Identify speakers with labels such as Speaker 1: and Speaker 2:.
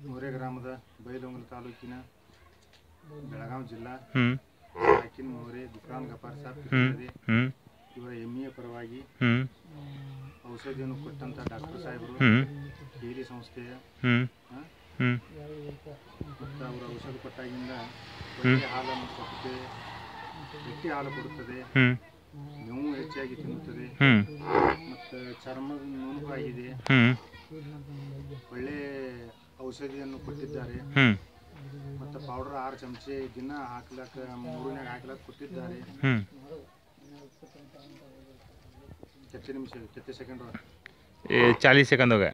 Speaker 1: ಮೂರೇ ಗ್ರಾಮದ ಬೈಲೊಂಗಲ ತಾಲೂಕಿನ ಬೆಳಗಾವಿ ಜಿಲ್ಲಾ
Speaker 2: ಹ್ಞೂ
Speaker 1: ಹಾಕಿನ ಮೋರೆ ದುಕಾನ್ ಗಪಾರ್ ಸಾಬ್
Speaker 2: ಹ್ಞೂ
Speaker 1: ಕಿತ್ತೂರಿ
Speaker 2: ಹ್ಞೂ
Speaker 1: ಇವರ ಎಮ್ಮೆಯ ಪರವಾಗಿ
Speaker 2: ಹ್ಞೂ
Speaker 1: ಔಷಧಿಯನ್ನು ಕೊಟ್ಟಂತ ಡಾಕ್ಟರ್ ಸಾಹೇಬರು
Speaker 2: ಹ್ಞೂ
Speaker 1: ಕೇರಿ ಸಂಸ್ಥೆಯ
Speaker 2: ಹ್ಞೂ
Speaker 1: ಆ,
Speaker 2: ಹ್ಞೂ
Speaker 1: ಮತ್ತು ಅವರು ಔಷಧ ಕೊಟ್ಟಾಗಿಂದ ಒಳ್ಳೆಯ ಹಾಲನ್ನು ಕೊಡುತ್ತೆ ಗಟ್ಟಿ ಹಾಲು ಕೊಡುತ್ತದೆ
Speaker 2: ಹ್ಞೂ
Speaker 1: ನೋವು ಹೆಚ್ಚಾಗಿ ತಿನ್ನುತ್ತದೆ
Speaker 2: ಹ್ಞೂ
Speaker 1: ಮತ್ತು ಚರ್ಮದ ನುಣುಕು ಆಗಿದೆ
Speaker 2: ಹ್ಞೂ
Speaker 1: ಒಳ್ಳೆ ಔಷಧಿಯನ್ನು ಕೊಟ್ಟಿದ್ದಾರೆ
Speaker 2: ಹ್ಞೂ
Speaker 1: ಮತ್ತು ಪೌಡರ್ ಆರು ಚಮಚೆ ದಿನ ಹಾಕ್ಲಕ್ಕ ಮೂರನ್ಯಾಗ ಹಾಕ್ಲಕ್ಕ ಕೊಟ್ಟಿದ್ದಾರೆ
Speaker 2: ಹ್ಞೂ
Speaker 1: ಕೆತ್ತೆ ನಿಮಿಷ ಕೆತ್ತೆ ಸೆಕೆಂಡ್
Speaker 2: चालीस सेकंड हो गए